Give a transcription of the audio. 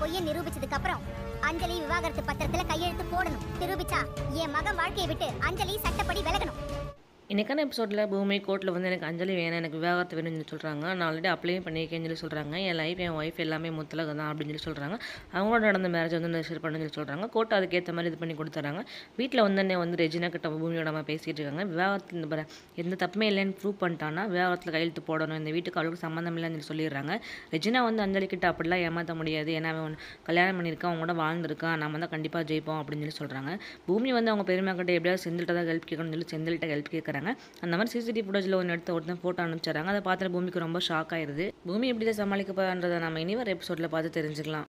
பொய்யை நிரூபிச்சதுக்கு அப்புறம் அஞ்சலி விவாகரத்து பத்திரத்துல கையெழுத்து போடணும் நிரூபிச்சா என் மகன் வாழ்க்கையை விட்டு அஞ்சலி சட்டப்படி விலகணும் இன்றைக்கான எபிசோடில் பூமி கோர்ட்டில் வந்து எனக்கு அஞ்சலி வேணும் எனக்கு விவாகரத்து வேணும்னு சொல்லி சொல்கிறாங்க நான் ஆல்ரெடி அப்ளையும் பண்ணியிருக்கேன்னு சொல்லி சொல்கிறாங்க என் லைஃப் என் ஒய்ஃப் எல்லாமே முத்தலகம் தான் அப்படின்னு சொல்லி சொல்கிறாங்க அவங்களோட நடந்த மேரேஜ் வந்து ரிஜிஸ்டர் பண்ணுன்னு சொல்லி சொல்கிறாங்க கோர்ட் அதுக்கேற்ற மாதிரி இது பண்ணி கொடுத்துறாங்க வீட்டில் வந்து அண்ணே வந்து ரெஜினா கிட்ட பூமியோட அம்மா பேசிகிட்டு இருக்காங்க விவாகரத்து இந்த பாரு, எந்த தப்புமே இல்லைன்னு ப்ரூவ் பண்ணிட்டான்னா விவாகரத்தில் கையெழுத்து போடணும் இந்த வீட்டுக்கு அவளுக்கு சம்மந்தம் இல்லைன்னு சொல்லி சொல்லிடுறாங்க ரெஜினா வந்து அஞ்சலி கிட்ட அப்படிலாம் ஏமாற்ற முடியாது ஏன்னா அவன் ஒண்ணு கல்யாணம் பண்ணியிருக்கான் அவங்க கூட வாழ்ந்திருக்கான் நம்ம தான் கண்டிப்பாக ஜெயிப்போம் அப்படின்னு சொல்லி சொல்கிறாங்க பூமி வந்து அவங்க பெருமை கிட்ட எப்படியாவது செந்தில்கிட்ட தான் ஹெல்ப் கேட்கணும்னு சொல்லி செந்தில்கிட்ட ஹெல்ப் கேட்குறாங்க அந்த மாதிரி சிசிடிவி ஃபுட்டேஜில் ஒன்று எடுத்து ஒருத்தன் ஃபோட்டோ அனுப்பிச்சாங்க அதை பார்த்துட்டு பூமிக்கு ரொம்ப ஷாக் ஆயிருது பூமி எப்படி தான் சமாளிக்க போறான்றதை நம்ம இனி வர எபிசோடில் பார்த்து தெரிஞ்சுக்கலாம்